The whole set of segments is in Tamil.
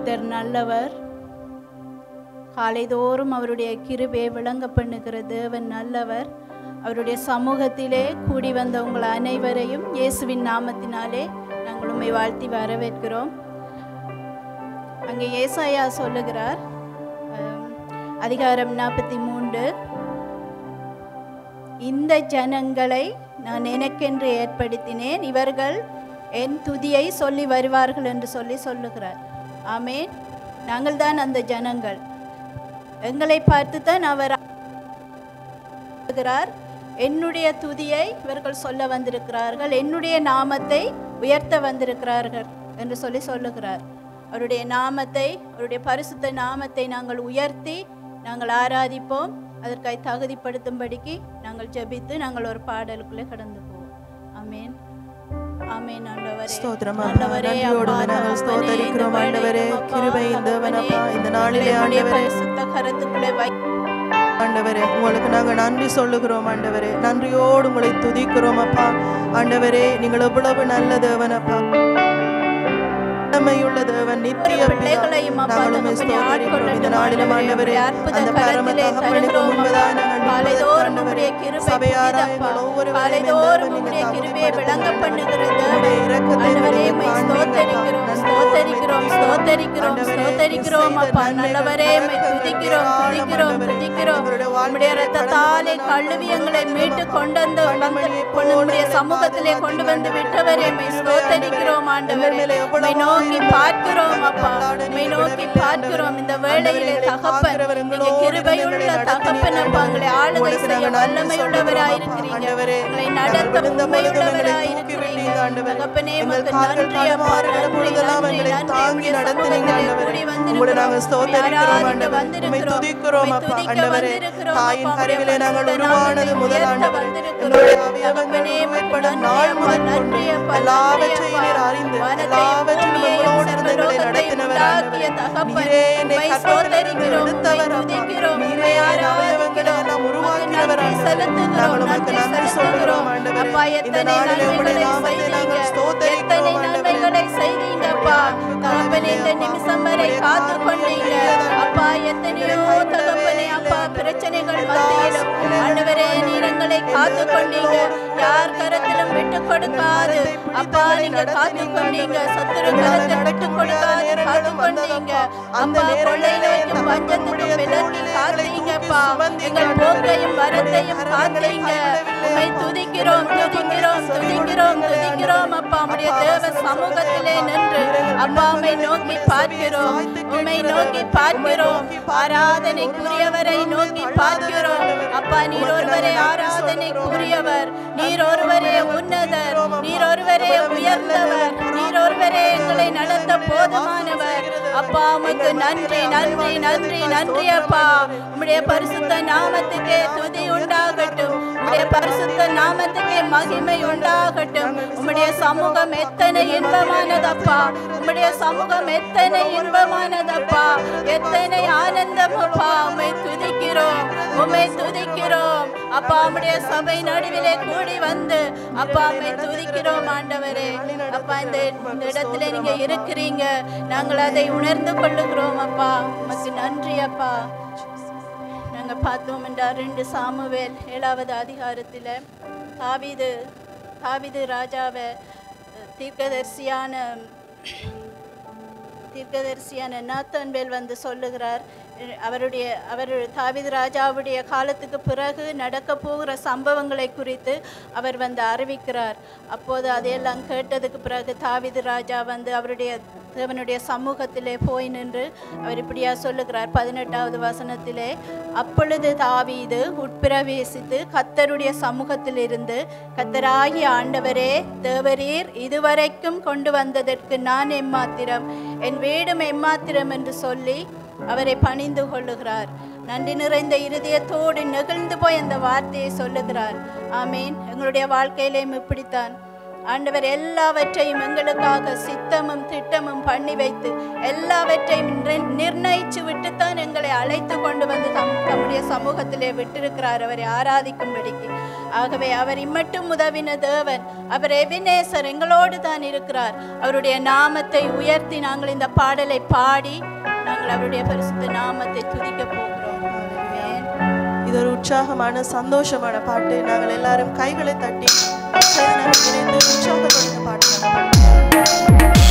கர்த்தர் நல்லவர் காலைதோறும் அவருடைய கிருபையை விளங்க பண்ணுகிற தேவன் நல்லவர் அவருடைய சமூகத்திலே கூடி வந்த உங்கள் அனைவரையும் இயேசுவின் நாமத்தினாலே நாங்கள் உம்மை வாழ்த்தி வரவேற்கிறோம் அங்கே ஏசாயா சொல்லுகிறார் அஹ், அதிகாரம் நாற்பத்தி மூன்று இந்த ஜனங்களை நான் எனக்கென்று ஏற்படுத்தினேன் இவர்கள் என் துதியை சொல்லி வருவார்கள் என்று சொல்லி சொல்லுகிறார் ஆமேன் நாங்கள் தான் அந்த ஜனங்கள் எங்களை பார்த்து தான் அவர் சொல்லுகிறார் என்னுடைய துதியை இவர்கள் சொல்ல வந்திருக்கிறார்கள் என்னுடைய நாமத்தை உயர்த்த வந்திருக்கிறார்கள் என்று சொல்லி சொல்லுகிறார் அவருடைய நாமத்தை அவருடைய பரிசுத்த நாமத்தை நாங்கள் உயர்த்தி நாங்கள் ஆராதிப்போம் அதற்காக தகுதிப்படுத்தும்படிக்கு நாங்கள் ஜெபித்து நாங்கள் ஒரு பாடலுக்குள்ளே கடந்து போவோம் ஆமேன் ஆமேன் ஆண்டவரே ஸ்தோத்திரம் அப்பா. ஆண்டவரே, நன்றியோடு அப்பா, நாங்கள் தகப்பனே, ஸ்தோத்தரிக்கிறோம் இந்த ஆண்டவரே. வேளையிலும் அப்பா, கிருபையின் தேவன் அப்பா, தகப்பனே, இந்த நாளிலே உம்முடைய ஆண்டவரே. பரிசுத்த கரத்துக்குள்ளே வை ஆண்டவரே உங்களுக்கு நாங்கள் நன்றி சொல்லுகிறோம் ஆண்டவரே நன்றியோடு உங்களை துதிக்கிறோம் அப்பா ஆண்டவரே நீங்கள் எவ்வளவு நல்ல தேவன் அப்பா உள்ள தேவன் நித்திய பிதா. பிள்ளைகளையும் அப்பா நாங்கள் உம்மை தகப்பனே ஸ்தோத்தரிக்கிறோம். இந்த நாளிலும் ஆண்டவரே அற்புத அந்த பரம கரத்திலே தகப்பனுக்கு தருகிறோம் முன்பதாக அப்பா. நாங்கள் காலைதோறும் நிற்பதற்கு உம்முடைய ஆண்டவரே, கிருபை சபையாராய் புதிதப்பா. எங்கள் ஒவ்வொருவரையும் காலைதோறும் நீங்கள் உம்முடைய கிருபையை விளங்க தகுதிப்படுத்துங்கள். பண்ணுகிற உம்முடைய தேவன். இரக்கத்தை ஆண்டவரே, நீங்கள் உம்மை காண்பீர்கள். ஸ்தோத்தரிக்கிறோம், நன்றி ஸ்தோத்தரிக்கிறோம், ஆண்டவரே, ஸ்தோத்தரிக்கிறோம், நீர் செய்த அப்பா. நன்மைகள், நல்லவரே, உம்மை இரக்கங்கள், துதிக்கிறோம், ஏராளம் துதிக்கிறோம், ஆண்டவரே. துதிக்கிறோம். எங்களுடைய உம்முடைய வாழ்க்கையிலே ரத்தத்தாலே கடந்து கழுவி வந்த எங்களை நாட்கள் மீட்டு அப்பா. கொண்டு வந்து கண்மணியை வந்து போல உம்முடைய எங்களை சமூகத்திலே பாதுகாத்து கொண்டு வந்து ஆண்டவரே. விட்டவரே உம்மை கிருபை ஸ்தோத்தரிக்கிறோம் ஆண்டவரே. ஆண்டவரே எங்கள் மேலே உம்மை எவ்வளவோ நோக்கி இருந்த பார்க்கிறோம் அப்பா அல்லாட உம்மை நீர் நோக்கி விடவில்லை பார்க்கிறோம் இந்த ஆண்டவரே. வேளையிலே ஆண்டவரே, தகப்பன் காக்கிறவர் நீங்க எங்களோடு கிருபையுள்ள இருந்து எங்களை தகப்பன் அப்பா எங்களை நடத்தினீர் ஆளுகை உங்களுக்கு செய்ய நாங்கள் நன்றி வல்லமையுள்ளவராயிருக்கிறீங்க ஆண்டவரே, எங்களை நாங்கள் நடத்த விழுந்த பொழுதும் எங்களை தூக்கி உண்மையுள்ளவராயிருக்கிறீங்க விட்டீங்க ஆண்டவரே. தகப்பனே எங்கள் உமக்கு கால்கள் நன்றி அப்பா தடுமாறுகிற நன்றி பொழுதெல்லாம் நன்றி எங்களை நன்றி தாங்கி உம்முடைய நடத்தினீங்க சமூகத்திலே ஆண்டவரே. கூடி உங்களை நாங்கள் வந்திருக்கிறோம் ஸ்தோத்தரிக்கிறோம் ஆராதிக்க ஆண்டவரே. உம்மை வந்திருக்கிறோம் துதிக்கிறோம் உம்மை அப்பா துதிக்க ஆண்டவரே. வந்திருக்கிறோம் தாயின் அப்பா. கருவிலே உம்முடைய நாங்கள் பரிசுத்த உருவானது நாமத்தை முதல் உயர்த்த ஆண்டவரே. வந்திருக்கிறோம். எங்களுடைய அவயவங்கள் தகப்பனே, உருவாக்கப்படும் நன்றி நாள் அப்பா, முதற்கொண்டு நன்றி அப்பா, எல்லாவற்றையும் நன்றி நீர் அப்பா. அறிந்து வானத்தையும் எல்லாவற்றிலும் பூமியையும் எங்களோடு இருந்து எங்களை சர்வலோகத்தையும் நடத்தினவர் உண்டாக்கிய ஆண்டவரே. தகப்பன். நீரே என்னை உம்மை கற்பத்திலிருந்து ஸ்தோத்தரிக்கிறோம், எடுத்தவர் உம்மை அப்பா. துதிக்கிறோம், நீரே உம்மை என் அவயவங்களை ஆராதிக்கிறோம். எல்லாம் உருவாக்கினவர் நன்றி ஆண்டவரே. செலுத்துகிறோம், நாங்கள் உமக்கு நன்றி நன்றி சொல்கிறோம் செலுத்துகிறோம். ஆண்டவரே. அப்பா, இந்த எத்தனை நாளிலே உம்முடைய நன்மைகளை நாமத்தை செய்தீங்க. நாங்கள் எத்தனை ஸ்தோத்தரிக்கிறோம் ஆண்டவரே. நன்மைகளை செய்தீங்கப்பா தகப்பனே இந்த நிமிஷம் வரை காத்து கொண்டீங்க அப்பா எத்தனையோ தகப்பனே அப்பா பிரச்சனைகள் மத்தியிலும் ஆண்டவரே நீர் எங்களை காத்து கொண்டீங்க யார் கரத்திலும் விட்டு கொடுக்காது அப்பா நீங்க காத்து கொண்டீங்க சத்துரு கரத்தில் விட்டு கொடுக்காது காத்து கொண்டீங்க அப்பா கொள்ளை நோய்க்கும் பஞ்சத்துக்கும் விலக்கி காத்தீங்கப்பா எங்கள் போக்கையும் வரத்தையும் காத்தீங்க உம்மை துதிக்கிறோம் துதிக்கிறோம் துதிக்கிறோம் துதிக்கிறோம் அப்பா உம்முடைய தேவ சமூகத்திலே நின்று அப்பா உம்மை நோக்கி பார்க்கிறோம் உம்மை நோக்கி பார்க்கிறோம் ஆராதனைக்குரியவரை நோக்கி பார்க்கிறோம் அப்பா நீர் ஒருவரே ஆராதனைக்குரியவர் நீர் ஒருவரே உன்னதர் நீர் ஒருவரே உயர்ந்தவர் நீர் ஒருவரே எங்களை நடத்த போதுமானவர் அப்பா உமக்கு நன்றி நன்றி நன்றி நன்றி அப்பா உம்முடைய பரிசுத்த நாமத்துக்கே துதி உண்டாகட்டும் உம்முடைய பரிசுத்த நாமத்துக்கே மகிமை உண்டாகட்டும் உம்முடைய சமூகம் எத்தனை இன்பமானதப்பா உம்முடைய சமூகம் எத்தனை இன்பமானதப்பா எத்தனை ஆனந்தம் அப்பா உம்மை துதிக்கிறோம் உம்மை துதிக்கிறோம் அப்பா உம்முடைய சபை நடுவிலே கூடி வந்து அப்பா உம்மை துதிக்கிறோம் ஆண்டவரே அப்பா இந்த இந்த இடத்துல நீங்க இருக்கிறீங்க நாங்கள் அதை உணர்ந்து கொள்ளுகிறோம் அப்பா உமக்கு நன்றி அப்பா நாங்கள் பார்த்தோம் என்றால் ரெண்டு சாமுவேல் ஏழாவது அதிகாரத்தில் தாவீது தாவீது ராஜாவை அஹ், தீர்க்கதரிசியான தீர்க்கதரிசியான நாத்தான்வேல் வந்து சொல்லுகிறார் அஹ், அவருடைய அவர் தாவீது ராஜாவுடைய காலத்துக்கு பிறகு நடக்க போகிற சம்பவங்களை குறித்து அவர் வந்து அறிவிக்கிறார் அப்போது அதையெல்லாம் கேட்டதுக்கு பிறகு தாவீது ராஜா வந்து அவருடைய தேவனுடைய சமூகத்திலே போய் நின்று அவர் இப்படியா சொல்லுகிறார் பதினெட்டாவது வசனத்திலே அப்பொழுது தாவீது உட்பிரவேசித்து கத்தருடைய சமூகத்தில் இருந்து கத்தராகிய ஆண்டவரே தேவரீர் இதுவரைக்கும் கொண்டு வந்ததற்கு நான் எம்மாத்திரம் என் வீடும் எம்மாத்திரம் என்று சொல்லி அவரை பணிந்து கொள்ளுகிறார் நன்றி நிறைந்த இருதயத்தோடு நெகிழ்ந்து போய் அந்த வார்த்தையை சொல்லுகிறார் ஆமீன் எங்களுடைய வாழ்க்கையிலேயும் இப்படித்தான் ஆண்டவர் எல்லாவற்றையும் எங்களுக்காக சித்தமும் திட்டமும் பண்ணி வைத்து எல்லாவற்றையும் நிர்- நிர்ணயிச்சு விட்டுத்தான் எங்களை அழைத்து கொண்டு வந்து தம் தம்முடைய சமூகத்திலே விட்டிருக்கிறார் அவரை ஆராதிக்கும்படிக்கு ஆகவே அவர் இம்மட்டும் உதவின தேவன் அவர் எபினேசர் எங்களோடு தான் இருக்கிறார் அவருடைய நாமத்தை உயர்த்தி நாங்கள் இந்த பாடலை பாடி நாங்கள் அவருடைய பரிசுத்த நாமத்தை துதிக்க போகிறோம் ஆமென். இது ஒரு உற்சாகமான சந்தோஷமான பாட்டு நாங்கள் எல்லாரும் கைகளை தட்டி சேதனம் இணைந்து உற்சாகப்படுத்த பாட்டு நாங்கள் பாடுவோம்.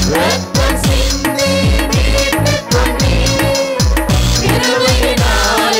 கிருபையினாலே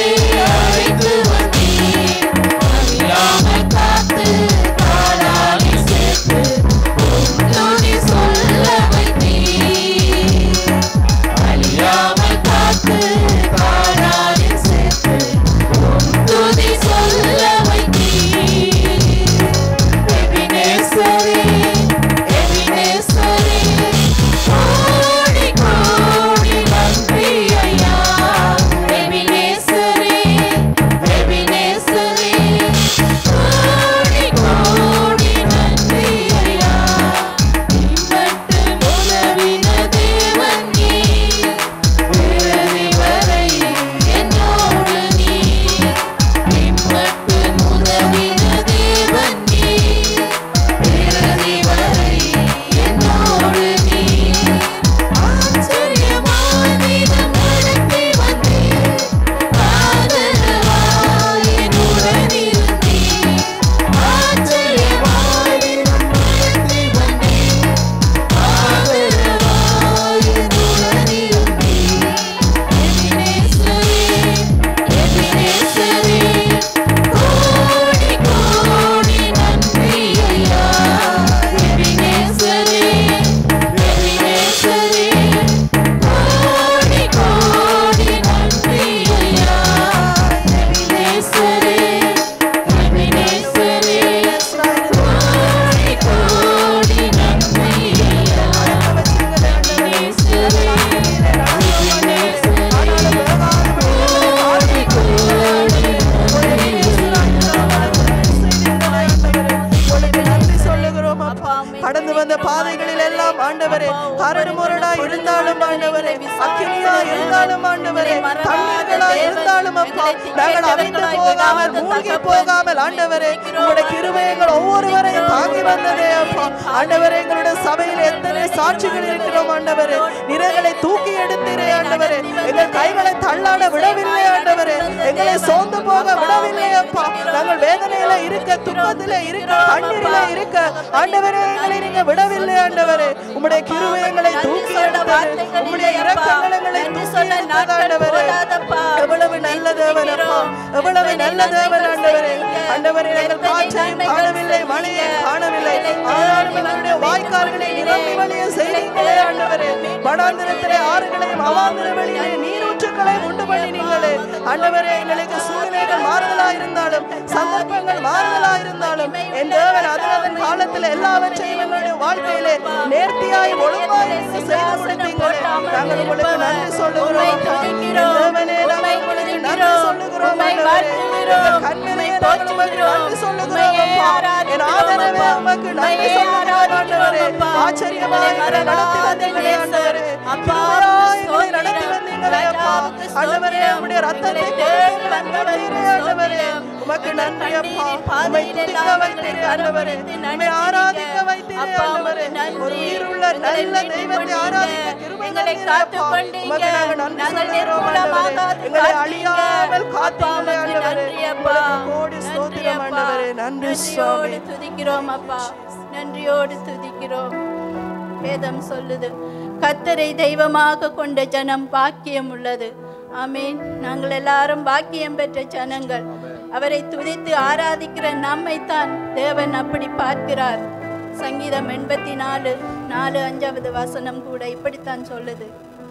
ஆண்டவரே அக்கினியா இருந்தாலும் ஆண்டவரே தண்ணீர்களா இருந்தாலும் அப்பா நாங்கள் அவிந்து போகாமல் மூழ்கி போகாமல் ஆண்டவரே உங்களுடைய கிருபை எங்கள் ஒவ்வொருவரையும் தாங்கி வந்ததே அப்பா ஆண்டவரே எங்களுடைய சபையில் எத்தனை சாட்சிகள் இருக்கிறோம் ஆண்டவரே நிறங்களை தூக்கி எடுத்தீரே ஆண்டவரே எங்கள் கைகளை தள்ளாட விடவில்லை ஆண்டவரே எங்களை சோர்ந்து போக விடவில்லை அப்பா நாங்கள் வேதனையில இருக்க துக்கத்தில இருக்க கண்ணீரில இருக்க ஆண்டவரே எங்களை நீங்க விடவில்லை ஆண்டவரே உம்முடைய கிருபை எங்களை தூக்கி எடுத்தது உம்முடைய இரக்கங்கள் எங்களை தூக்கி எடுத்தது ஆண்டவரே எவ்வளவு நல்ல தேவன் அப்பா எவ்வளவு நல்ல தேவன் ஆண்டவரே ஆண்டவரே நாங்கள் காற்றையும் காணவில்லை மழையை காணவில்லை ஆனாலும் எங்களுடைய வாய்க்கால்களை நிரம்பி வழிய செய்தீங்களே ஆண்டவரே வடாந்திரத்திலே ஆறுகளையும் அவாந்திர வழியிலே நீரூற்றுக்களையும் உண்டு பண்ணினீங்களே ஆண்டவரே எங்களுக்கு சூழ்நிலைகள் மாறுதலா இருந்தாலும் சந்தர்ப்பங்கள் மாறுதலா இருந்தாலும் என் தேவன் அதன் காலத்தில் எல்லாவற்றையும் எங்களுடைய வாழ்க்கையிலே நேர்த்தியாய் ஒழுங்காய் நீங்க செய்து முடித்தீங்களே நாங்கள் உங்களுக்கு நன்றி சொல்லுகிறோம் அப்பா. என் தேவனே நாங்கள் உங்களுக்கு நன்றி சொல்லுகிறோம் ஆண்டவரே. எங்கள் கண்மலையே நாங்கள் உமக்கு நன்றி சொல்லுகிறோம் அப்பா. என் ஆதரவே உமக்கு நன்றி சொல்லுகிறோம் ஆண்டவரே. ஆச்சரியமாய் எங்களை நடத்தி வந்தீங்களே ஆண்டவரே. கிருபையாய் எங்களை நடத்தி வந்தீங்களே அப்பா. ஆண்டவரே, உம்முடைய ரத்தத்தை கொடுத்து வந்தீரே ஆண்டவரே. உமக்கு நன்றி அப்பா உம்மை துதிக்க வைத்தீரே ஆண்டவரே உம்மை ஆராதிக்க வைத்தீரே ஆண்டவரே ஒரு உயிருள்ள நல்ல தெய்வத்தை ஆராதிக்க கிருபை தந்தீரே அப்பா. உமக்கு நாங்கள் நன்றி சொல்லுகிறோம் ஆண்டவரே. எங்களை அழியாமல் காத்தீங்களே ஆண்டவரே உங்களுக்கு கோடி ஸ்தோத்திரம் ஆண்டவரே நன்றி சுவாமி நன்றியோடு துதிக்கிறோம் அப்பா நன்றியோடு துதிக்கிறோம் வேதம் சொல்லுது கத்தரை தெய்வமாக கொண்ட ஜனம் பாக்கியம் உள்ளது ஆமீன் நாங்கள் எல்லாரும் பாக்கியம் பெற்ற ஜனங்கள் அவரை துதித்து ஆராதிக்கிற நம்மைத்தான் தேவன் அப்படி பார்க்கிறார் சங்கீதம் எண்பத்தி நாலு நாலு அஞ்சாவது வசனம் கூட இப்படித்தான் சொல்லுது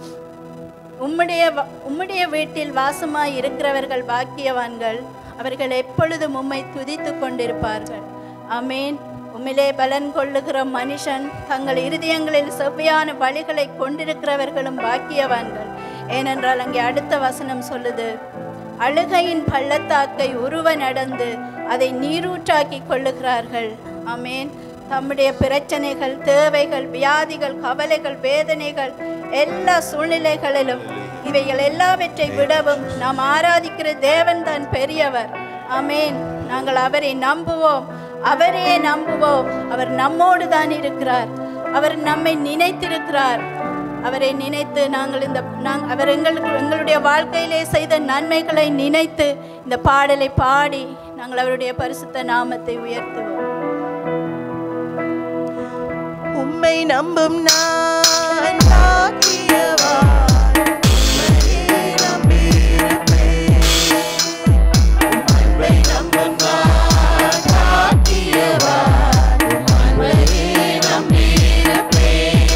உம்முடைய வ- உம்முடைய வீட்டில் வாசமாய் இருக்கிறவர்கள் பாக்கியவான்கள் அவர்கள் எப்பொழுதும் உம்மை துதித்து கொண்டிருப்பார்கள் ஆமேன் உம்மிலே பலன் கொள்ளுகிற மனுஷன் தங்கள் இருதயங்களில் செவ்வையான வழிகளை கொண்டிருக்கிறவர்களும் பாக்கியவான்கள் ஏனென்றால் அங்கே அடுத்த வசனம் சொல்லுது அழுகையின் பள்ளத்தாக்கை உருவ நடந்து அதை நீரூற்றாக்கி கொள்ளுகிறார்கள் ஆமேன் தம்முடைய பிரச்சனைகள் தேவைகள் வியாதிகள் கவலைகள் வேதனைகள் எல்லா சூழ்நிலைகளிலும் இவைகள் எல்லாவற்றை விடவும் நாம் ஆராதிக்கிற தேவன் தான் பெரியவர் ஆமேன் நாங்கள் அவரை நம்புவோம் அவரே நம்புவோம் அவர் நம்மோடு தான் இருக்கிறார் அவர் நம்மை நினைத்திருக்கிறார் அவரை நினைத்து நாங்கள் இந்த நாங் அவர் எங்களுக்கு எங்களுடைய வாழ்க்கையிலே செய்த நன்மைகளை நினைத்து இந்த பாடலை பாடி நாங்கள் அவருடைய பரிசுத்த நாமத்தை உயர்த்துவோம் உம்மை நம்பும் நான் பாக்கியவான். உம்மையே நம்பியிருப்பேன். உம்மை நம்பும் நான் பாக்கியவான். உம்மையே நம்பியிருப்பேன்.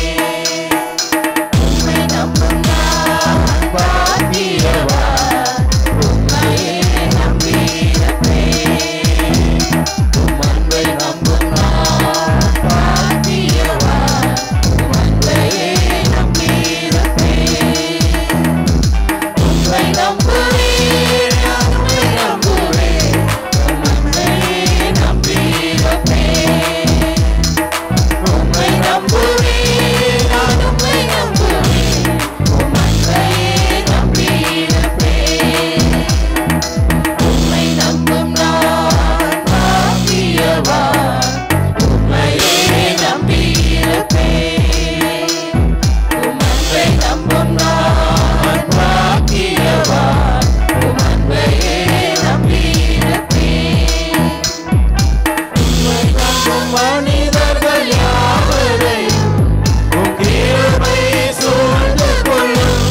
உம்மை நம்பும் நான் பாக்கியவான். உம்மையே நம்பியிருப்பேன். உம் அன்பை நம்பும் நான் பாக்கியவான். உம் அன்பையே நம்பியிருப்பேன். உம்மை நம்புவேன், உம்மை நம்புவேன். உம் அன்பையே நம்பியிருப்பேன். உம்மை நம்புவேன், நான் உம்மை நம்புவேன். உம் அன்பையே நம்பியிருப்பேன். உம்மை நம்பும் நான் பாக்கியவான். உம்மையே நம்பியிருப்பேன். உம் அன்பை நம்பும் நான் பாக்கியவான். உம் அன்பையே நம்பியிருப்பேன். உம்மை நம்பும் மனிதர்கள் யாவரையும் உம் கிருபை சூழ்ந்து கொள்ளும்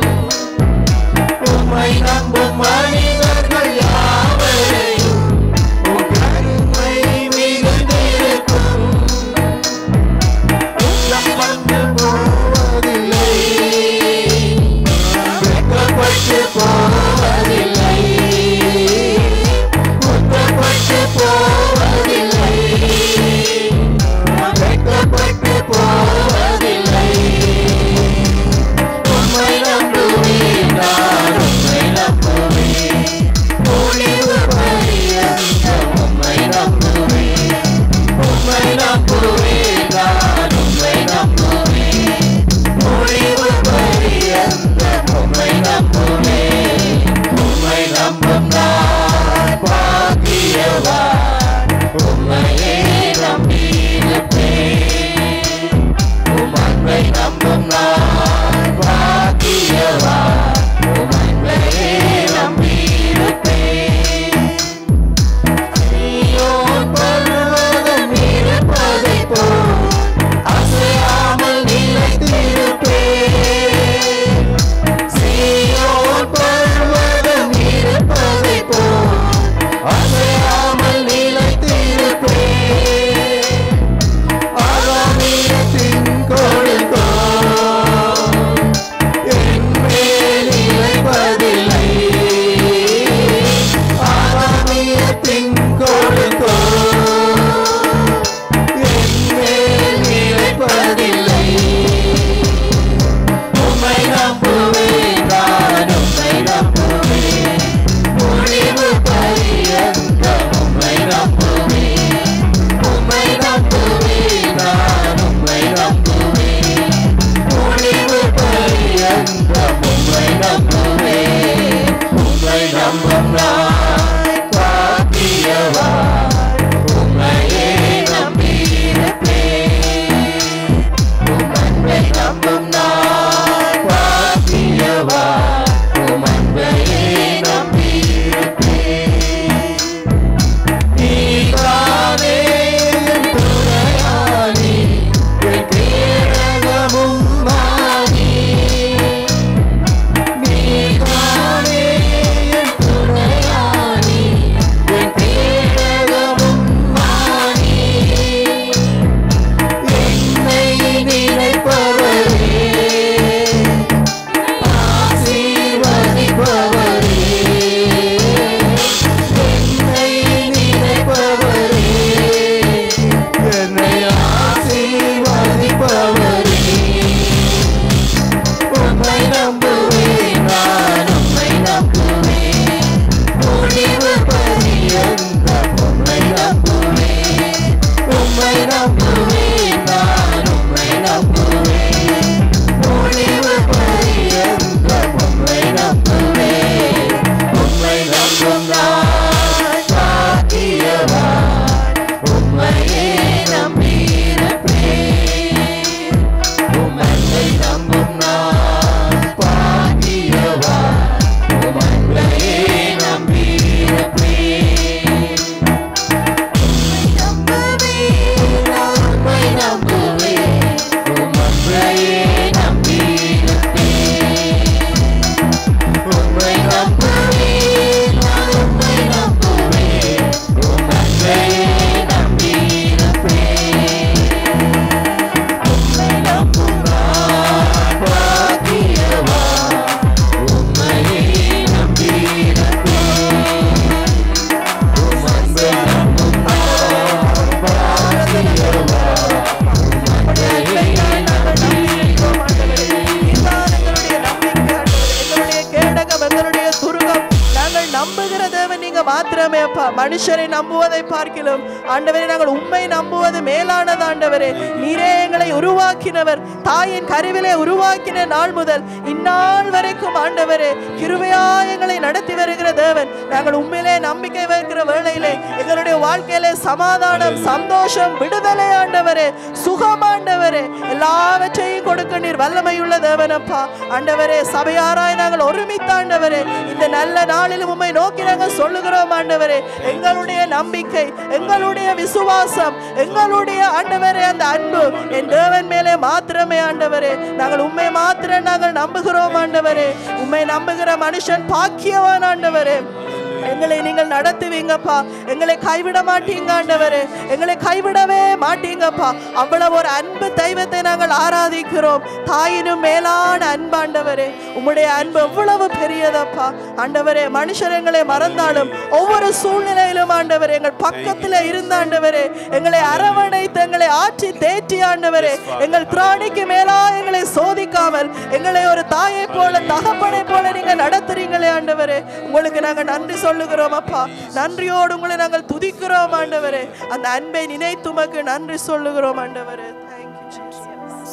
உம்மை நம்பும் மனிதர்கள் யாவரையும் உம் கருணை மிகுந்திருக்கும். உள்ளம் வந்து போவதில்லை. வெட்கப்பட்டு போவதில்லை. குற்றப்பட்டு போவதில்லை. வெட்கப்பட்டு போவதில்லை உம்மை நம்புவேன் நான் உம்மை நம்புவேன் நம்பும் நான் பாக்கியவான் உம்மையே நம்பியிருப்பேன் உம் அன்பை நம்பும் நான் பாக்கியவான் உம் அன்பையே நம்பியிருப்பேன் சீயோன் பர்வதம் இருப்பதைப் போல் அசையாமல் நிலைத்திருப்பேன் சீயோன் பர்வதம் இருப்பதைப் போல் அசையாமல் நிலைத்திருப்பேன் ஆகாமியத்தின் கொடுங்கோல் என் மேல் நிலைப்பதில்லை ஆகாமியத்தின் கொடுங்கோல் என் மேல் நிலைப்பதில்லை உம்மை நம்புவேன் நான் உம்மை நம்புவேன் முடிவு பரியந்தம் உம்மை நம்புவேன் உம்மை நம்புவேன் நான் உம்மை நம்புவேன் முடிவு பரியந்தம் உம்மை நம்புவேன் உம்மை நம்பும் நான் பாக்கியவான் உம்மையே நம்பியிருப்பேன் உம் அன்பை நம்பும் நான் பாக்கியவான் உம் அன்பையே நம்பியிருப்பேன் நீதானே என் துணையானி, என் கேடகமும் மானி. நீதானே என் துணையானி, என் கேடகமும் மானி. என்னை நினைப்பவரே ஆசீர்வதிப்பவரே என்னை நினைப்பவரே என்னை ஆசீர்வதிப்பவரே உம்மை நம்புவேன் நான் உம்மை நம்புவேன் முடிவு பரியந்தம் உம்மை நம்புவேன் உம்மை நம்புவேன் நான் உம்மை நம்புவேன் முடிவு பரியந்தம் உம்மை நம்புவேன் உம்மை நம்பும் நான் பாக்கியவான் உம்மையே நம்பியிருப்பேன் உம் அன்பை நம்பும் நான் பாக்கியவான் உம் அன்பையே நம்பியிருப்பேன் உம்மை நம்புவேன் நான் உம்மை நம்புவேன் உம் அன்பையே நம்பியிருப்பேன் உம்மை நம்புவேன் நான் உம்மை நம்புவேன் உம் அன்பையே நம்பியிருப்பேன் உம்மை நம்பும் நான் பாக்கியவான் உம்மையே நம்பியிருப்பேன் உம் அன்பை நம்பும் நான் பாக்கியவான் உம் அன்பையே இதுதான் எங்களுடைய நம்பிக்கை, ஆண்டவரே. எங்களுடைய கேடகம் எங்களுடைய துருகம் நாங்கள் நம்புகிற தேவன் நீங்க மாத்திரமே அப்பா மனுஷரை நம்புவதை பார்க்கிலும் ஆண்டவரே நாங்கள் உண்மை நம்புவது மேலானது ஆண்டவரே நீரே எங்களை உருவாக்கினவர் தாயின் கருவிலே உருவாக்கின நாள் முதல் இந்நாள் வரைக்கும் ஆண்டவரே கிருபையா எங்களை நடத்தி வருகிற தேவன் நாங்கள் உண்மையிலே நம்பிக்கை வைக்கிற வேளையிலே எங்களுடைய வாழ்க்கையிலே சமாதானம் சந்தோஷம் விடுதலை ஆண்டவரே சுகம் ஆண்டவரே எல்லாவற்றையும் கொடுக்க நீர் வல்லமையுள்ள தேவனப்பா ஆண்டவரே சபையாராய் நாங்கள் ஒருமித்த ஆண்டவரே இந்த நல்ல நாளிலும் உம்மை நோக்கி நாங்கள் சொல்லுகிறோம் ஆண்டவரே எங்களுடைய நம்பிக்கை எங்களுடைய விசுவாசம் எங்களுடைய ஆண்டவரே அந்த அன்பு என் தேவன் மேலே மாத்திரமே ஆண்டவரே நாங்கள் உண்மை மாத்திரம் நாங்கள் நம்புகிறோம் ஆண்டவரே உண்மை நம்புகிற மனுஷன் பாக்கியவான் ஆண்டவரே எங்களை நீங்கள் நடத்துவீங்கப்பா எங்களை கைவிட மாட்டீங்க ஆண்டவரே எங்களை கைவிடவே மாட்டீங்கப்பா அவ்வளவு ஒரு அன்பு தெய்வத்தை நாங்கள் ஆராதிக்கிறோம் தாயினும் மேலான அன்பாண்டவரே உம்முடைய அன்பு எவ்வளவு பெரியதப்பா ஆண்டவரே மனுஷர் எங்களை மறந்தாலும் ஒவ்வொரு சூழ்நிலையிலும் ஆண்டவரே எங்கள் பக்கத்தில் இருந்த ஆண்டவரே எங்களை அரவணைத்து எங்களை ஆற்றி தேற்றி ஆண்டவரே எங்கள் திராணிக்கு மேலா எங்களை சோதிக்காமல் எங்களை ஒரு தாயை போல தகப்பனை போல நீங்க நடத்துறீங்களே ஆண்டவரே உங்களுக்கு நாங்க நன்றி சொல்லுகிறோம் அப்பா நன்றியோடு உங்களை நாங்கள் துதிக்கிறோம் ஆண்டவரே அந்த அன்பை நினைத்து உமக்கு நன்றி சொல்லுகிறோம் ஆண்டவரே தேங்க்யூ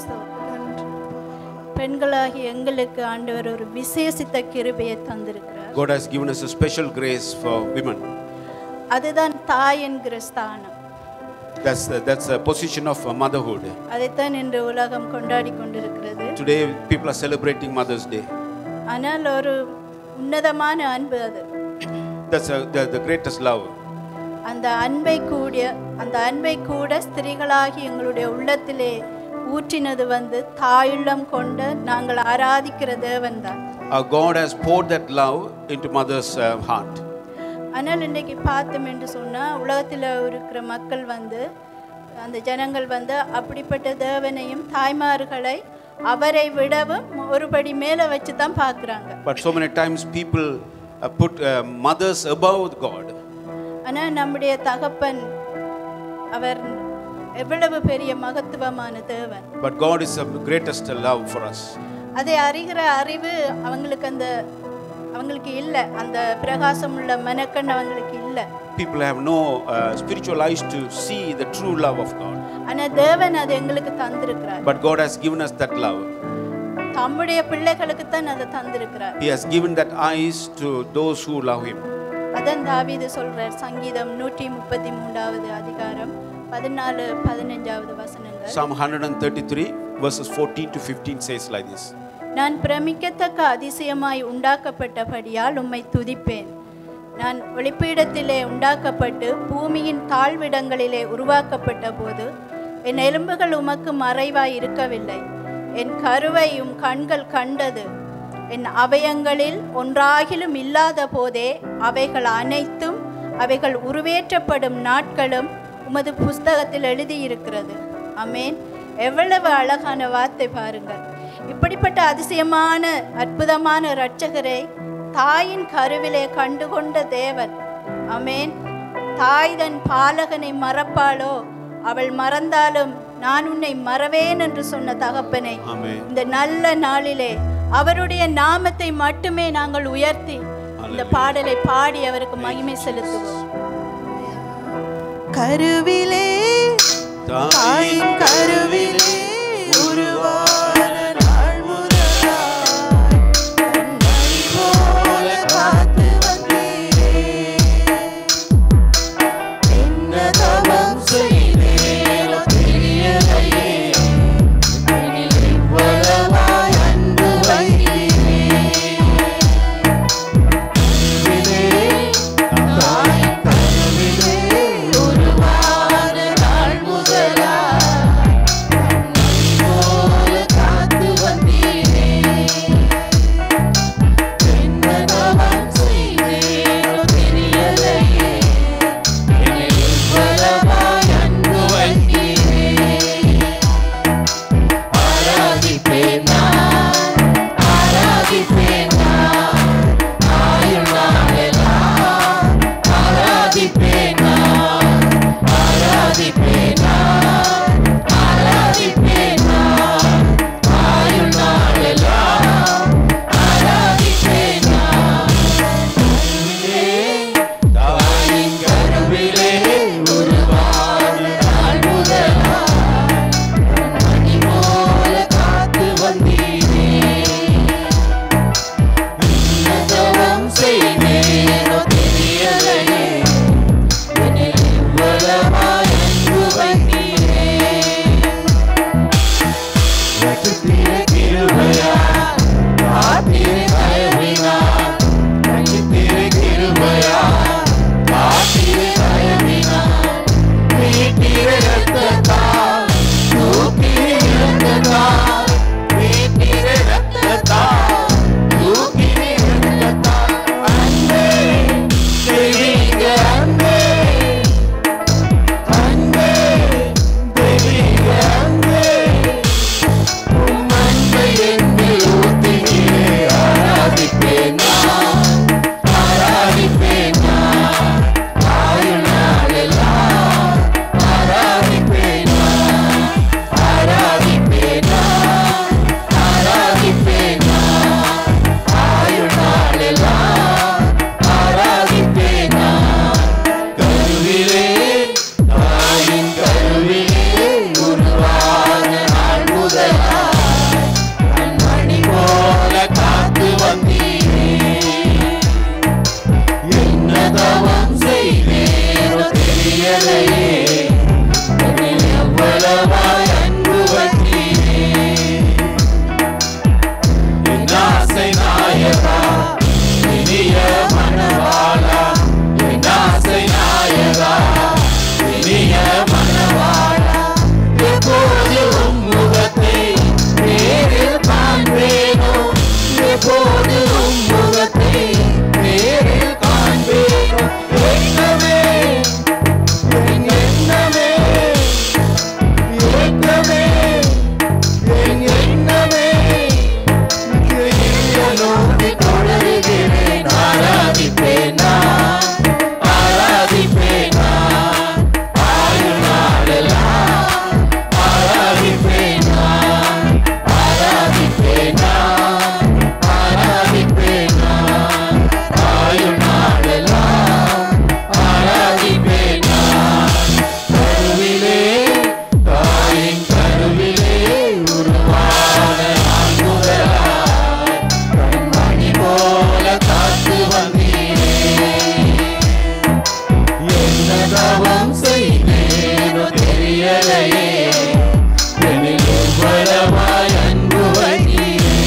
பெண்களாகி எங்களுக்கு ஆண்டவர் ஒரு விசேஷித்த கிருபையை தந்திருக்கிறார் God has given us a special grace for women. அதுதான் தாய் என்கிற ஸ்தானம் That's the, that's the position of uh, motherhood. அதைத்தான் இன்று உலகம் கொண்டாடி கொண்டிருக்கிறது Today, people are celebrating Mother's Day. ஆனால் ஒரு உன்னதமான அன்பு அது That's uh, the, the greatest love. அந்த அன்பை கூடிய அந்த அன்பை கூட ஸ்திரீகளாகி எங்களுடைய உள்ளத்திலே ஊற்றினது வந்து தாயுள்ளம் கொண்ட நாங்கள் ஆராதிக்கிற தேவன்தான் Our God has poured that love into mother's uh, heart. ஆனால் இன்றைக்கு பார்த்தோம் என்று சொன்னால் உலகத்தில் இருக்கிற மக்கள் வந்து அந்த ஜனங்கள் வந்து அப்படிப்பட்ட தேவனையும் தாய்மார்களை அவரை விடவும் ஒருபடி மேலே வச்சு தான் பார்க்குறாங்க But so many times people uh, put uh, mothers above God. ஆனால் நம்முடைய தகப்பன் அவர் எவ்வளவு பெரிய மகத்துவமான தேவன் But God is the greatest love for us. அதை அறிகிற அறிவு அவங்களுக்கு அந்த அவங்களுக்கு இல்லை அந்த பிரகாசம் உள்ள மனக்கண் அவங்களுக்கு இல்லை People have no uh, spiritual eyes to see the true love of God. ஆனால் தேவன் அதை எங்களுக்கு தந்திருக்கிறார் But God has given us that love. தம்முடைய பிள்ளைகளுக்கு தான் அதை தந்திருக்கிறார் He has given that eyes to those who love Him. அதான் தாவீது சொல்றார் சங்கீதம் நூற்றி முப்பத்தி மூன்றாவது அதிகாரம் பதினாலு பதினஞ்சாவது வசனங்கள் Psalm 133, verses 14 to 15 says like this நான் பிரமிக்கத்தக்க அதிசயமாய் உண்டாக்கப்பட்டபடியால் உம்மை துதிப்பேன் நான் ஒளிப்பீடத்திலே உண்டாக்கப்பட்டு பூமியின் தாழ்விடங்களிலே உருவாக்கப்பட்ட போது என் எலும்புகள் உமக்கு மறைவாய் இருக்கவில்லை என் கருவை உம் கண்கள் கண்டது என் அவயங்களில் ஒன்றாகிலும் இல்லாத போதே அவைகள் அனைத்தும் அவைகள் உருவேற்றப்படும் நாட்களும் உமது புஸ்தகத்தில் எழுதியிருக்கிறது அமேன் எவ்வளவு அழகான வார்த்தை பாருங்கள் இப்படிப்பட்ட அதிசயமான அற்புதமான இரட்சகரை தாயின் கருவிலே கண்டுகொண்ட தேவன் அமேன் தாய் தன் பாலகனை மறப்பாளோ அவள் மறந்தாலும் நான் உன்னை மறவேன் என்று சொன்ன தகப்பனை Amen. இந்த நல்ல நாளிலே அவருடைய நாமத்தை மட்டுமே நாங்கள் உயர்த்தி இந்த பாடலை பாடி அவருக்கு மகிமை செலுத்துவோம் கருவிலே தாயின் கருவிலே உருவான நாள் முதலாய் கண்மணி போல காத்து வந்தீரே. என்ன தவம் செய்தேனோ தெரியலையே. என்னில் இவ்வளவாய் அன்பு வைத்தீரே. தாயின் கருவிலே உருவான நாள் முதலாய் தெரியலையே என்னில் எவ்வளவாய் அன்பு வைத்தீரே என் ஆசை நாயகா இனிய மணவாளா என் ஆசை நாயகா இனிய மணவாளா எப்போது உம் முகத்தை நேரில் காண்பேனோ எப்போது உம் முகத்தை நேரில் காண்பேனோ எண்ணமே என் எண்ணமே ஏக்கமே என் எண்ணமே நோக்கி தொடருகிறேன் ஆராதிப்பேன் நான் ஆராதிப்பேன் நான் ஆயுள் நாளெல்லாம் ஆராதிப்பேன் நான் ஆராதிப்பேன் நான் ஆராதிப்பேன் நான் ஆயுள் நாளெல்லாம் ஆராதிப்பேன் நான் கருவிலே தாயின் கருவிலே உருவான நான் முதலாய் கண்மணி போல காத்து வந்தீரே என்ன தவம் செய்தேனோ தெரியலையே என்னில் எவ்வளவாய் அன்பு வைத்தீரே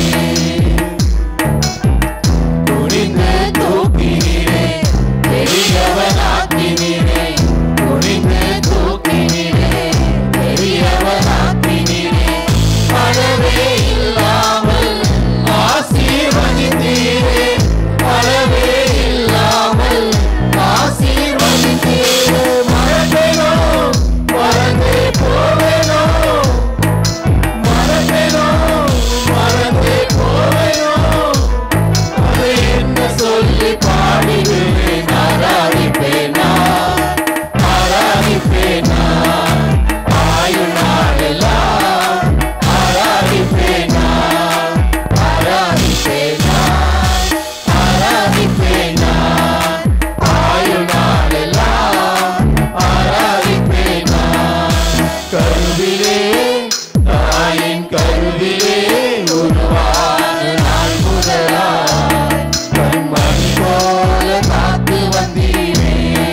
குனிந்து தூக்கினீரே பெரியவனாக்கினீரே குனிந்து தூக்கினீரே பெரியவனாக்கினீரே அளவே இல்லாமல் ஆசீர்வதித்தீரே அளவே இல்லாமல் ஆசீர்வதித்தீரே மறப்பேனோ மறந்தே போவேனோ மறப்பேனோ மறந்தே போவேனோ அதை என்ன சொல்லி பாடிடுவேன் ஆராதிப்பேனா ஆராதிப்பேனா ஆயுள் நாளெல்லாம் ஆராதிப்பேனா ஆராதிப்பேனா ஆராதிப்பேனா ஆயுள் நாளெல்லாம் ஆராதிப்பேனா கருவிலே தாயின் கருவிலே உருவான நாள் முதலாய் கண்மணி போல காத்து வந்தீரே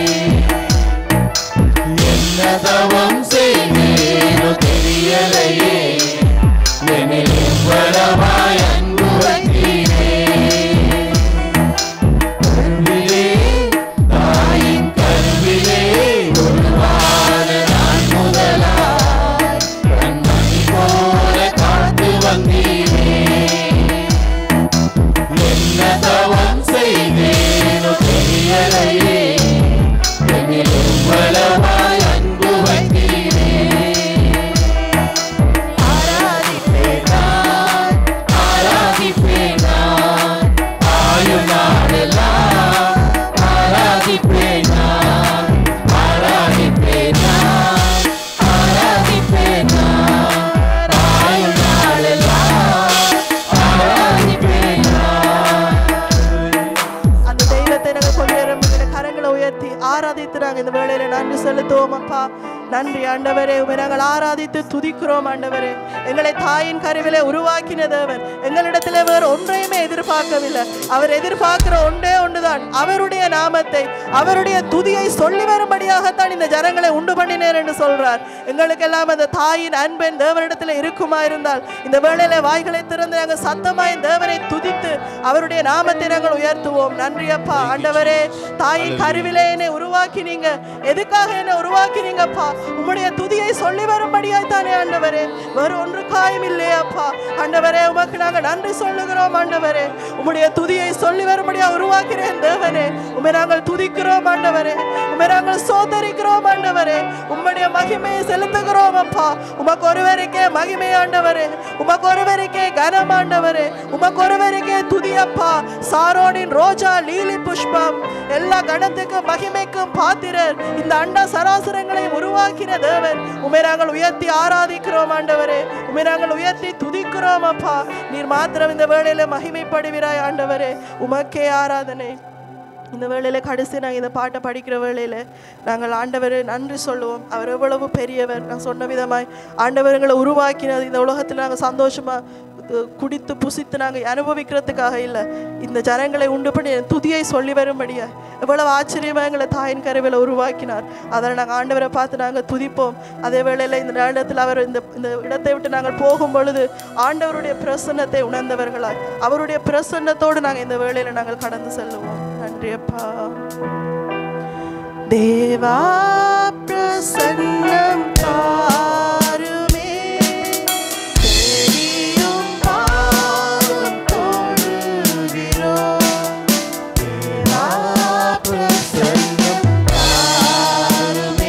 என்ன தவம் செய்தேனோ தெரியலையே என்னில் எவ்வளவாய் அன்பு வைத்தீரே கருவிலே தாயின் கருவிலே உருவான நான் முதலாய் கண்மணி போல காத்து வந்தீரே என்ன தவம் செய்தேனோ தெரியலையே என்னில் எவ்வளவாய் அன்பு வைத்தீரே ஆராதிப்பேன் நான், ஆராதிப்பேன் நான், ஆயுள் நாளெல்லாம் ஆராதிப்பேன் நான், ஆராதிப்பேன் நான், ஆராதிப்பேன் நான், ஆயுள் நாளெல்லாம் ஆராதிப்பேன் நான். அந்த தெய்வத்தை நாங்கள் கொள்ளையிறோம் கரங்களை உயர்த்தி ஆராதித்து நாங்கள் இந்த வேளையில நன்றி செலுத்துவோம் அப்பா நன்றி ஆண்டவரே உம்மை நாங்கள் ஆராதித்து துதிக்கிறோம் ஆண்டவரே எங்களை தாயின் கருவிலே உருவாக்கின தேவன் எங்களிடத்திலே வேறு ஒன்றையுமே எதிர்பார்க்கவில்லை அவர் எதிர்பார்க்கிற ஒன்றே ஒன்றுதான் அவருடைய நாமத்தை அவருடைய துதியை சொல்லி வரும்படியாகத்தான் இந்த ஜனங்களை உண்டு பண்ணினேன் என்று சொல்றார் எங்களுக்கெல்லாம் அந்த தாயின் அன்பன் தேவனிடத்தில் இருக்குமா இருந்தால் இந்த வேளையில வாய்களை திறந்து நாங்கள் சத்தமாய் தேவனை துதித்து அவருடைய நாமத்தை நாங்கள் உயர்த்துவோம் நன்றி அப்பா ஆண்டவரே தாயின் கருவிலே என்னை உருவாக்கினீங்க எதுக்காக என்னை உருவாக்கினீங்கப்பா உம்முடைய துதியை சொல்லி வரும்படியாய் தானே ஆண்டவரே வேறு ஒன்று காயம் இல்லையே அப்பா ஆண்டவரே உமக்கு நாங்கள் நன்றி சொல்லுகிறோம் ஆண்டவரே உம்முடைய துதியை சொல்லி வரும்படியா உருவாக்கிறேன் தேவனே உம்மை நாங்கள் துதிக்கிறோம் ஆண்டவரே உம்மை நாங்கள் சோதரிக்கிறோம் ஆண்டவரே உம்முடைய மகிமையை செலுத்துகிறோம் அப்பா உமக்கு ஒருவருக்கே மகிமை ஆண்டவரே உமக்கு ஒருவருக்கே கனம் ஆண்டவரே உமக்கு ஒருவருக்கே துதி அப்பா சாரோனின் ரோஜா லீலி புஷ்பம் எல்லா கணத்துக்கும் மகிமைக்கும் பாத்திரர் இந்த அண்ட சராசரங்களையும் உருவாக்கின தேவன் உம்மை நாங்கள் உயர்த்தி ஆராதிக்கிறோம் ஆண்டவரே உம்மை நாங்கள் உயர்த்தி துதிக்கிறோம் அப்பா நீர் மாத்திரம் இந்த வேளையில மகிமைப்படுகிறாய் ஆண்டவரே உமக்கே ஆராதனை இந்த வேளையில கடைசி நாங்கள் இந்த பாட்டை படிக்கிற வேளையில நாங்கள் ஆண்டவரை நன்றி சொல்லுவோம் அவர் எவ்வளவு பெரியவர் நான் சொன்ன விதமாய் ஆண்டவர் எங்களை உருவாக்கினது இந்த உலகத்தில் நாங்கள் சந்தோஷமா அஹ், குடித்து புசித்து நாங்கள் அனுபவிக்கிறதுக்காக இல்லை இந்த ஜனங்களை உண்டு பண்ணி என் துதியை சொல்லி வரும்படியா எவ்வளவு ஆச்சரியமா எங்களை தாயின் கருவில உருவாக்கினார் அதில் நாங்கள் ஆண்டவரை பார்த்து நாங்கள் துதிப்போம் அதே வேளையில் இந்த நேரத்தில் அவர் இந்த இந்த இடத்தை விட்டு நாங்கள் போகும் பொழுது ஆண்டவருடைய பிரசன்னத்தை உணர்ந்தவர்களாய் அவருடைய பிரசன்னத்தோடு நாங்கள் இந்த வேளையில் நாங்கள் கடந்து செல்லுவோம் நன்றி அப்பா தேவா பிரசன்னம் தாருமே தேடியும் பாவம் தொழுகிறோம் தேவா பிரசன்னம் தாருமே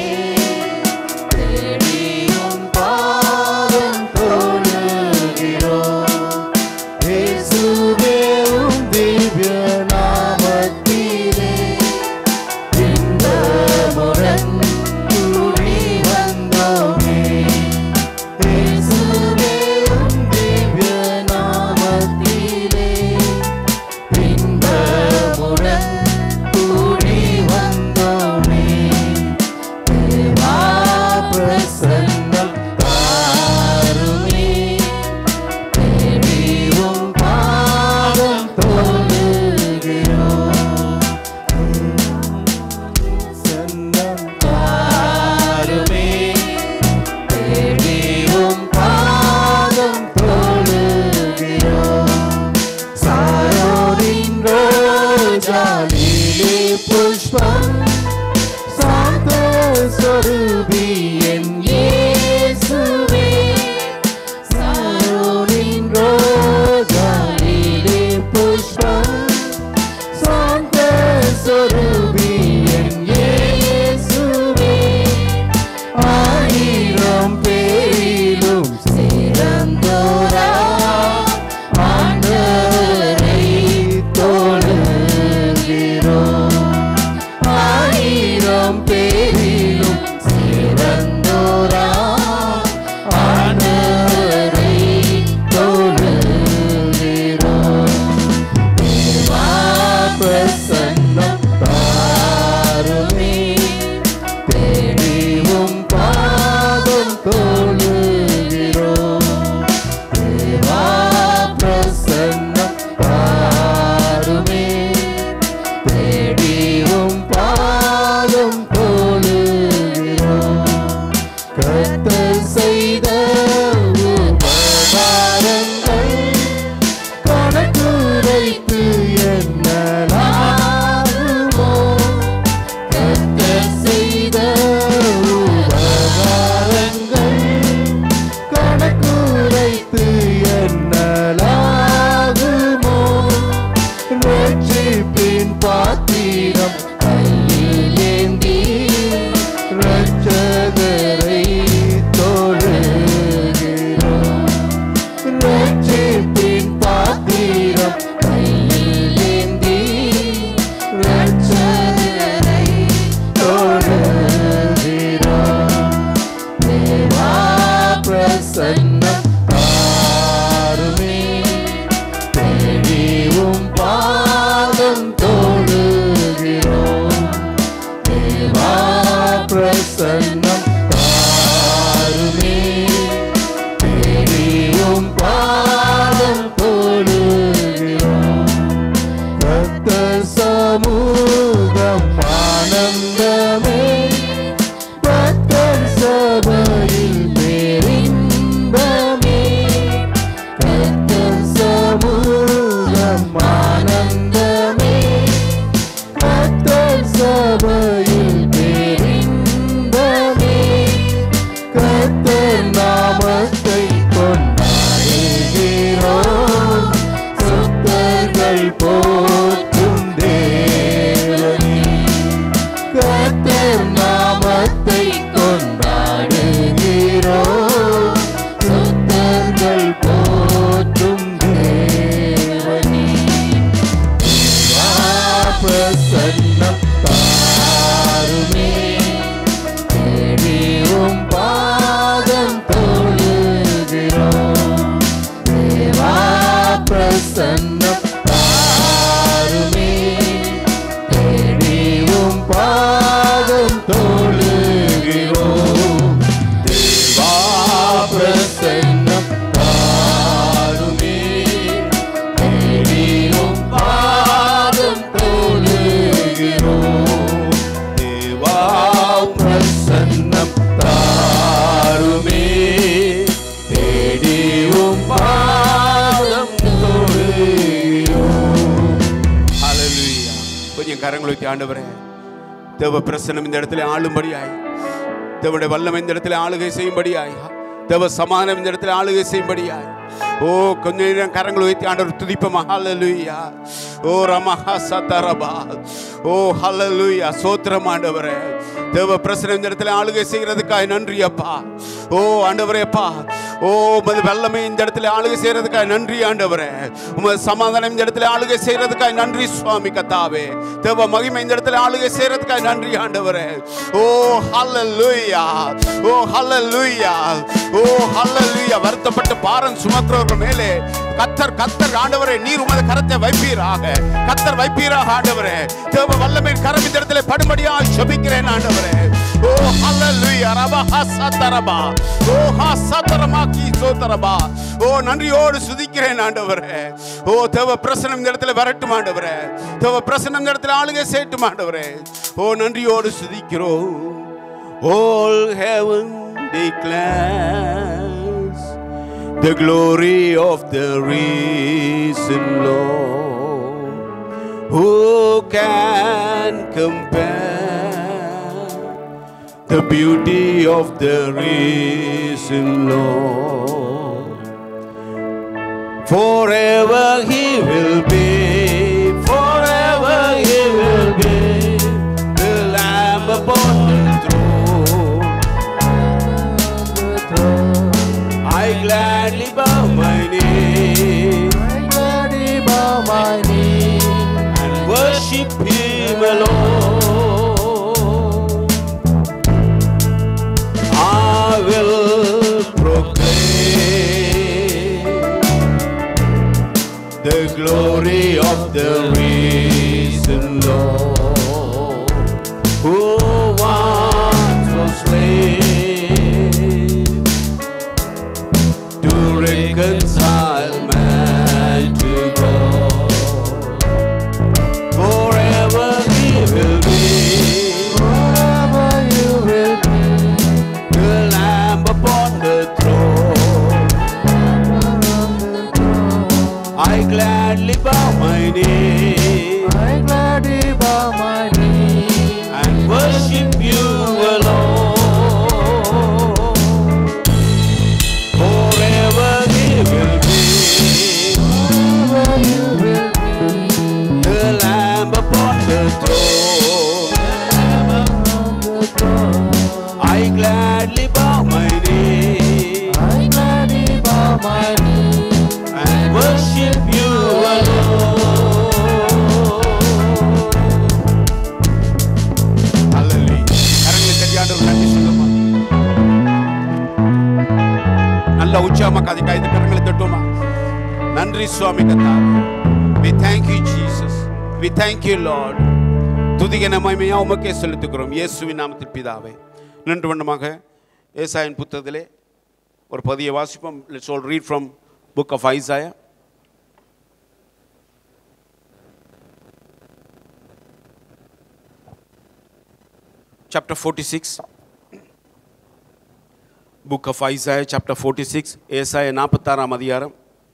தேடியும் பாவம் தொழுகிறோம் இயேசுவே உம் திவ்ய நாமத்திலே இன்பமுடன் கூடி வந்தோமே. இயேசுவே உம் திவ்ய நாமத்திலே இன்பமுடன் கூடி வந்தோமே. தேவா பிரசன்னம் தாருமே தேடியும் பாதம் தொழுகிறோம். சன்னம் தாருமே. தேடியும் பாதம் தொழுகிறோம். சாரோரின் ரோஜாலிலே புஷ்பம் சாந்த சொரூபி என் இயேசுவே சாரோனின் ரோஜாலிலே புஷ்பம் சாந்த சொரூபி என் இயேசுவே ஆயிரம் பேரிலும் சிறந்தோரா ஆண்டவரை தொழுகிறோம் ஆயிரம் பேரிலும் சிறந்தோரா ஆண்டவரை தொழுகிறோம் தேவா பிரசன்னம் தாருமே தேடியும் பாதம் தொழுகிறோம் தேவா பிரசன்னம் தாருமே தேடியும் பாதம் தொழுகிறோம் கர்த்தர் செய்த உபகாரங்கள் கணக்குரைத்து எண்ணலாகுமோ கர்த்தர் செய்த உபகாரங்கள் கணக்குரைத்து எண்ணலாகுமோ ரட்சிப்பின் பாத்திரம் கையில் ஏந்தி ரட்சகரை தொழுகிறோம் ரட்சிப்பின் பாத்திரம் கையில் ஏந்தி ரட்சகரை தொழுகிறோம் தேவா பிரசன்னம் தாருமே தேடியும் பாதம் தொழுகிறோம் தேவா பிரசன்னம் தாருமே தேடியும் பாதம் தொழுகிறோம் கர்த்தர் சமூகம் ஆனந்தமே பக்தர் சபையில் பேரின்பமே கர்த்தர் சமூகம் ஆனந்தமே கர்த்தர் சபையில் பேரின்பமே கர்த்தர் நாமத்தை கொண்டாடுகிறோம் சுத்தர்கள் போற்றும் தேவனே கர்த்தர் நாமத்தை கொண்டாடுகிறோம் சுத்தர்கள் போற்றும் தேவனே தேவா பிரசன்னம் தாருமே தேடியும் பாதம் தொழுகிறோம் தேவா பிரசன்னம் தாருமே தேடியும் பாதம் தொழுகிறோம் தேவா பிரசன்னம் தாருமே கரங்களை வைத்து ஆண்டவரே தேவ பிரசனம் இந்த இடத்துல ஆளும்படியாய் தேவனுடைய வல்லமை இந்த இடத்துல ஆளுகை செய்யும்படியாய் தேவ சமாதானம் இந்த இடத்துல ஆளுகை செய்யும்படியாய் ஓ கொஞ்ச நேரம் கரங்களை வைத்து ஆண்டவர் துதிப்போமா ஹalleluya ஓ ரமஹா சதரபா ஓ ஹalleluya சோத்திரம் ஆண்டவரே தேவ பிரசனம் இந்த இடத்துல ஆளுகை செய்கிறதுக்காய் நன்றி அப்பா ஓ ஆண்டவரே அப்பா ஓ உமது வல்லமை இந்த இடத்துல ஆளுகை செய்யறதுக்காய் நன்றி ஆண்டவரே உமது சமாதானம் இந்த இடத்துல ஆளுகை செய்யறதுக்காய் நன்றி சுவாமி கத்தாவே தேவ மகிமை இந்த இடத்துல ஆளுகை செய்யறதுக்காய் நன்றி ஆண்டவரே ஓ ஹalleluya ஓ ஹalleluya ஓ ஹalleluya வருத்தப்பட்டு பாரம் சுமக்கிறவர்கள் மேலே கத்தர் கத்தர் ஆண்டவரே நீர் உமது கரத்தை வைப்பீராக கத்தர் வைப்பீராக ஆண்டவரே தேவ வல்லமை கரம் இந்த இடத்துல படும்படியாக ஜெபிக்கிறேன் ஆண்டவரே ஓ ஹalleluya ரபா ஹசதரபா ஓ ஹசதரமா கி சோதரபா ஓ நன்றியோடு சுதிக்கிறேன் ஆண்டவரே ஓ தேவ பிரசனம் இந்த இடத்துல வரட்டும் ஆண்டவரே தேவ பிரசனம் இந்த இடத்துல ஆளுகை செய்யட்டும் ஆண்டவரே ஓ நன்றியோடு சுதிக்கிறோம் All heaven declares the glory of the risen Lord. Who can compare the beauty of the risen Lord? Forever he will be, forever he will be, the Lamb upon the throne. I gladly bow my knee and worship him alone. I will proclaim the glory of the risen Lord, who once was slain to reconcile man to God. Forever he will be, the Lamb upon the throne. I gladly bow my knee and worship you alone. Forever he will be the Lamb upon the throne. I gladly bow my knee and worship you alone. Hallelujah. கரங்களை தட்டி ஆண்டவருக்கு நன்றி சொல்லுமா நல்ல உற்சாகமா கதை கைது கரங்களை தட்டுமா நன்றி சுவாமி கத்தா we thank you jesus we thank you lord துதிக மகிமையா உமக்கே செலுத்துகிறோம் இயேசுவின் நாமத்தில் பிதாவே நின்று வண்ணமாக ஏசாயின் புத்தகத்திலே ஒரு பதிய வாசிப்போம் let's all read from book of Isaiah chapter forty six book of Isaiah chapter forty six ஏசாய நாற்பத்தாறாம் அதிகாரம்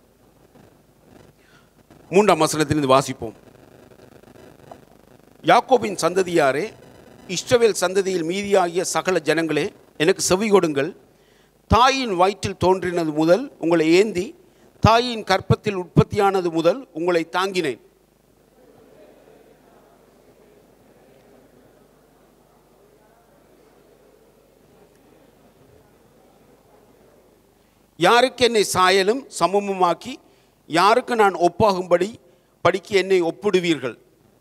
மூன்றாம் வசனத்திலிருந்து வாசிப்போம் யாக்கோபின் சந்ததியாரே இஸ்ரவேல் சந்ததியில் மீதியாகிய சகல ஜனங்களே எனக்கு செவி கொடுங்கள் தாயின் வயிற்றில் தோன்றினது முதல் உங்களை ஏந்தி தாயின் கற்பத்தில் உற்பத்தியானது முதல் உங்களை தாங்கினேன் யாருக்கு என்னை சாயலும் சமமுமாக்கி யாருக்கு நான் ஒப்பாகும்படி படிக்க என்னை ஒப்பிடுவீர்கள்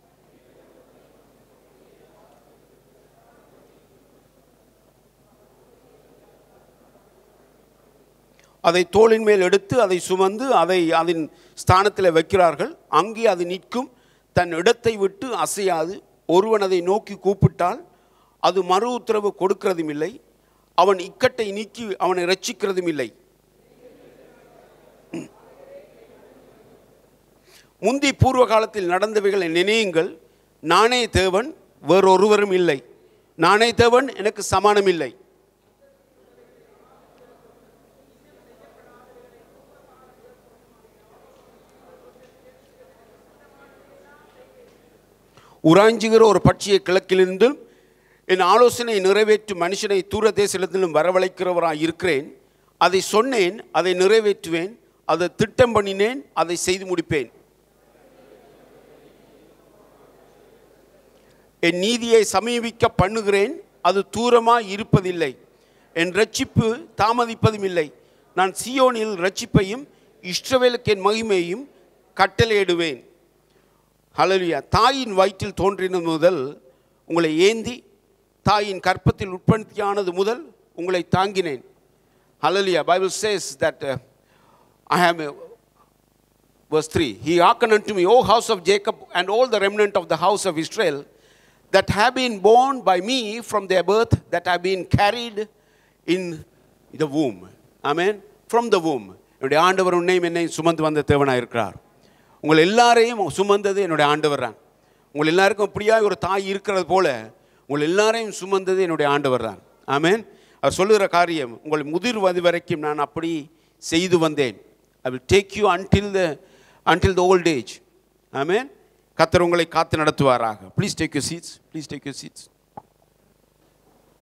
அதை தோளின் மேல் எடுத்து அதை சுமந்து அதை அதன் ஸ்தானத்தில் வைக்கிறார்கள் அங்கே அது நிற்கும் தன் இடத்தை விட்டு அசையாது ஒருவன் அதை நோக்கி கூப்பிட்டால் அது மறு உத்தரவு கொடுக்கிறதும் இல்லை அவன் இக்கட்டை நீக்கி அவனை ரட்சிக்கிறதும் இல்லை முந்தி பூர்வ காலத்தில் நடந்தவைகளை நினையுங்கள் நானே தேவன் வேறொருவரும் இல்லை நானே தேவன் எனக்கு சமானம் இல்லை உராஞ்சுகிற ஒரு பட்சியை கிழக்கிலிருந்தும் என் ஆலோசனை நிறைவேற்றும் மனுஷனை தூர தேசத்திலும் வரவழைக்கிறவராய் இருக்கிறேன் அதை சொன்னேன் அதை நிறைவேற்றுவேன் அதை திட்டம் பண்ணினேன் அதை செய்து முடிப்பேன் என் நீதியை சமீபிக்க பண்ணுகிறேன் அது தூரமாய் இருப்பதில்லை என் ரட்சிப்பு தாமதிப்பதும் இல்லை நான் சியோனில் ரட்சிப்பையும் இஸ்ரவேலுக்கு என் மகிமையையும் கட்டளையிடுவேன் ஹalleluya தாயின் வயிற்றில் தோன்றின முதல் உங்களை ஏந்தி தாயின் கற்பத்தில் உற்பத்தியானது முதல் உங்களை தாங்கினேன் hallelujah Bible says that uh, I have a verse 3 he hearkened unto me o house of jacob and all the remnant of the house of israel that have been born by me from their birth that have been carried in the womb amen from the womb என்னுடைய ஆண்டவர் உன்னையும் என்னையும் சுமந்து வந்த தேவனாக இருக்கிறார் உங்கள் எல்லாரையும் சுமந்தது என்னுடைய ஆண்டவர் தான் உங்கள் எல்லாருக்கும் இப்படியாக ஒரு தாய் இருக்கிறது போல உங்கள் எல்லாரையும் சுமந்தது என்னுடைய ஆண்டவர் தான் ஆமென் அவர் சொல்லுகிற காரியம் உங்கள் முதிர் வயது வரைக்கும் நான் அப்படி செய்து வந்தேன் I will take you until the until the old age amen கத்தர் உங்களை காத்து நடத்துவாராக please take you seats please take you seeds